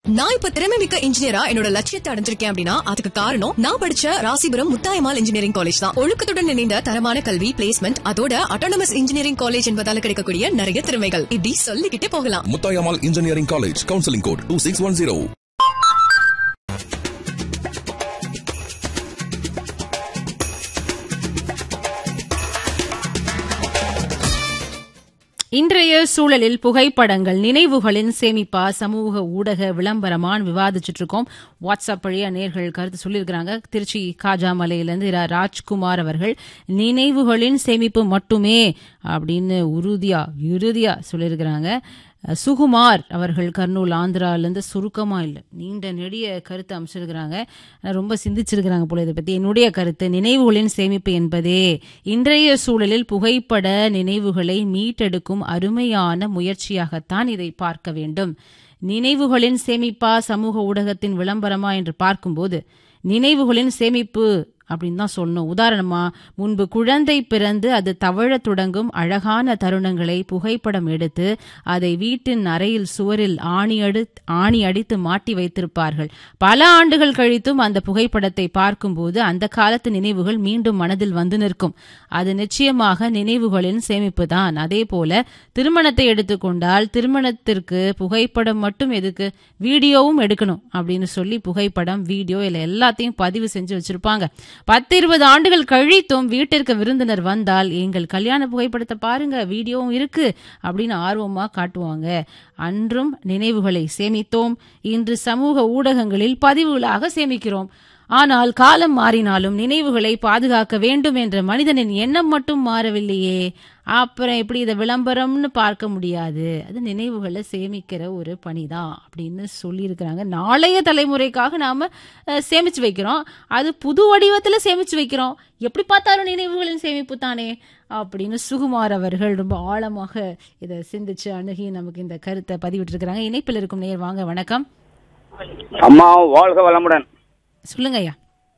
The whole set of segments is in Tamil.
நான் இப்ப திறமை மிக்க இன்ஜினியரா என்னோட லட்சியத்தை அடைஞ்சிருக்கேன் அப்படின்னா அதுக்கு காரணம் நான் படிச்ச ராசிபுரம் முத்தாயமால் இன்ஜினியரிங் காலேஜ் தான் ஒழுக்கத்துடன் இணைந்த தரமான கல்வி பிளேஸ்மெண்ட் அதோட அட்டானமஸ் இன்ஜினியரிங் காலேஜ் என்பதால கிடைக்கக்கூடிய நிறைய திறமைகள் இப்படி சொல்லிக்கிட்டே போகலாம் Muthayammal engineering college counselling code two six one zero இன்றைய சூழலில் புகைப்படங்கள் நினைவுகளின் சேமிப்பா சமூக ஊடக விளம்பரமான் விவாதிச்சுட்டு இருக்கோம் வாட்ஸ்அப் வழியா நேர்கள் கருத்து சொல்லியிருக்கிறாங்க திருச்சி காஜாமலையிலிருந்து இரா ராஜ்குமார் அவர்கள் நினைவுகளின் சேமிப்பு மட்டுமே அப்படின்னு உறுதியா இறுதியா சொல்லியிருக்கிறாங்க சுகுமார் அவர்கள் கர்னூல் ஆந்திராலேருந்து சுருக்கமா இல்லை நீண்ட நெடிய கருத்து அமைச்சிருக்கிறாங்க ஆனா ரொம்ப சிந்திச்சிருக்கிறாங்க போல இதை பத்தி என்னுடைய கருத்து நினைவுகளின் சேமிப்பு என்பதே இன்றைய சூழலில் புகைப்பட நினைவுகளை மீட்டெடுக்கும் அருமையான முயற்சியாகத்தான் இதை பார்க்க வேண்டும் நினைவுகளின் சேமிப்பா சமூக ஊடகத்தின் விளம்பரமா என்று பார்க்கும்போது நினைவுகளின் சேமிப்பு அப்படின்னு தான் சொல்லணும் உதாரணமா முன்பு குழந்தை பிறந்து அது தவழத் தொடங்கும் அழகான தருணங்களை புகைப்படம் எடுத்து அதை வீட்டின் அறையில் சுவரில் ஆணி அடி ஆணி அடித்து மாட்டி வைத்திருப்பார்கள் பல ஆண்டுகள் கழித்தும் அந்த புகைப்படத்தை பார்க்கும்போது அந்த காலத்து நினைவுகள் மீண்டும் மனதில் வந்து நிற்கும் அது நிச்சயமாக நினைவுகளின் சேமிப்பு தான் அதே போல திருமணத்தை எடுத்துக்கொண்டால் திருமணத்திற்கு புகைப்படம் மட்டும் எதுக்கு வீடியோவும் எடுக்கணும் அப்படின்னு சொல்லி புகைப்படம் வீடியோ இல்லை எல்லாத்தையும் பதிவு செஞ்சு வச்சிருப்பாங்க பத்து இருபது ஆண்டுகள் கழித்தும் வீட்டிற்கு விருந்தினர் வந்தால் எங்கள் கல்யாண புகைப்படத்தை பாருங்க வீடியோவும் இருக்கு அப்படின்னு ஆர்வமா காட்டுவாங்க அன்றும் நினைவுகளை சேமித்தோம் இன்று சமூக ஊடகங்களில் பதிவுகளாக சேமிக்கிறோம் ஆனால் காலம் மாறினாலும் நினைவுகளை பாதுகாக்க வேண்டும் என்ற மனிதனின் எண்ணம் மட்டும் மாறவில்லையே அப்புறம் எப்படி இதை விளம்பரம்னு பார்க்க முடியாது அது நினைவுகளை சேமிக்கிற ஒரு பணிதான் அப்படின்னு சொல்லியிருக்கிறாங்க நாளைய தலைமுறைக்காக நாம அஹ், சேமிச்சு வைக்கிறோம் அது புது வடிவத்துல சேமிச்சு வைக்கிறோம் எப்படி பார்த்தாலும் நினைவுகளின் சேமிப்பு தானே அப்படின்னு சுகுமார் அவர்கள் ரொம்ப ஆழமாக இதை சிந்திச்சு அணுகி நமக்கு இந்த கருத்தை பதிவிட்டிருக்கிறாங்க இணைப்பில் இருக்கும் நேர் வாங்க வணக்கம் அம்மா வாழ்க வளமுடன் சொல்லுங்க ஐயா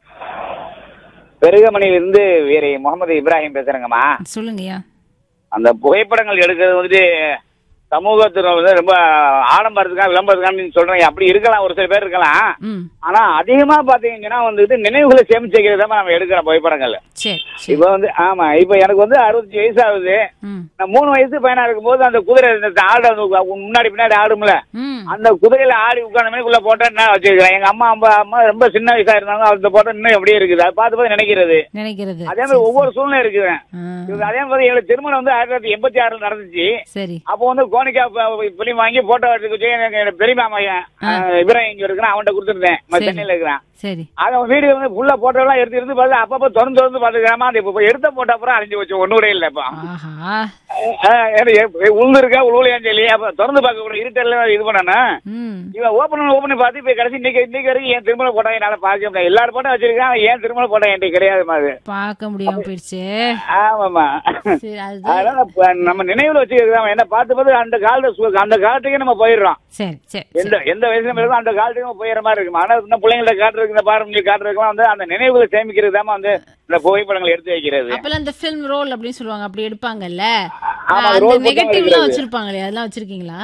பெருகமணியிலிருந்து வீரை முகமது இப்ராஹிம் பேசுறேங்கம்மா சொல்லுங்க ஐயா அந்த புகைப்படங்கள் எடுக்கிறது வந்துட்டு சமூகத்துல வந்து ரொம்ப ஆடம்பரத்துக்காக விளம்பரத்துக்காக நீங்க சொல்றீங்க அப்படி இருக்கலாம் ஒரு சில பேர் இருக்கலாம் ம் ஆனா அதிகமா பாத்தீங்கன்னா வந்துட்டு நினைவுகளை சேமிச்சு வைக்கிறது தான் நம்ம எடுக்கிற புகைப்படங்கள் சரி சரி இப்ப வந்து ஆமா இப்ப எனக்கு வந்து அறுபத்தஞ்சு வயசு ஆகுது ம் நான் மூணு வயசு பையனா இருக்கும்போது அந்த குதிரை இந்த ஆடு அந்த முன்னாடி பின்னாடி ஆடும்ல ம் அந்த குதிரையில ஆடி உட்கார்ந்த மாதிரி உள்ள போட்டோ நான் வச்சிருக்கிறேன் எங்க அம்மா அம்மா அம்மா ரொம்ப சின்ன வயசா இருந்தாங்க அந்த போட்டோ இன்னும் எப்படியே இருக்குது அதை பார்த்து பார்த்து நினைக்கிறது நினைக்கிறது அதே மாதிரி ஒவ்வொரு சூழ்நிலை இருக்குது ஆ, இவங்க அதே மாதிரி எங்களுக்கு திருமணம் வந்து ஆயிரத்தி தொள்ளாயிரத்தி எண்பத்தி ஆறுல நடந்துச்சு சரி அப்போ வந்து கோனிக்கா பிலிம் வாங்கி போட்டோ எடுத்து வச்சு எனக்கு எங்க பெரியமா மையன் இவரன் இங்க இருக்கிறான் அவன்கிட்ட கொடுத்துருந்தேன் சரி. சென்னையில இருக்கிறான் சரி அவன் வீடியோ வந்து ஃபுல்லா போட்டோ எல்லாம் எடுத்து எடுத்து பார்த்து அப்பப்போ திறந்து திறந்து பாத்துக்கிறாமா அந்த இப்ப எடுத்த போட்டோ அப்புறம் அழிஞ்சு வச்சு ஒண்ணு கூட இல்ல இப்போ ஆஹா உளுந்து இருக்கா உழுவலையான்னு சொல்லி அப்ப திறந்து பார்க்க கூட இருட்டல்ல இது பண்ணனா ம் இவன் ஓபன் பண்ணி ஓபன் பண்ணி பார்த்து இப்ப கடைசி இன்னைக்கு இன்னைக்கு வரைக்கும் என் திருமண போட்டோ என்னால பார்க்க முடியாது எல்லாரும் போட்டோ வச்சிருக்கான் ஏன் திருமண போட்டோ என்கிட்ட கிடையாது மாதிரி பார்க்க முடியாம போயிடுச்சு ஆமாமா சரி அது அதனால இப்ப நம்ம நினைவுல வச்சுக்கிறோம் என்ன பார்த்து பார்த்து அந்த காலத்து சு- அந்த காலத்துக்கே நம்ம போயிடுறோம் சரி சரி எந்த எந்த வயசுல நம்ம இருக்கோம் அந்த காலத்துக்கு நம்ம போயிடுற மாதிரி இருக்கும் ஆனா இந்த பிள்ளைங்கள்ட்ட காட்டுறதுக்கு இந்த பாரம்பரிய காட்டுறதுக்குலாம் வந்து அந்த நினைவுகளை சேமிக்கிறது தான் வந்து இந்த புகைப்படங்களை எடுத்து வைக்கிறது அப்பெல்லாம் இந்த ஃபிலிம் ரோல் அப்படின்னு சொல்லுவாங்க அப்படி எடுப்பாங்கல்ல ஆமா, அந்த roll போட்டு நெகட்டிவ்லாம் எடுக்கிறது. வச்சிருப்பாங்களே அதெல்லாம் வச்சிருக்கீங்களா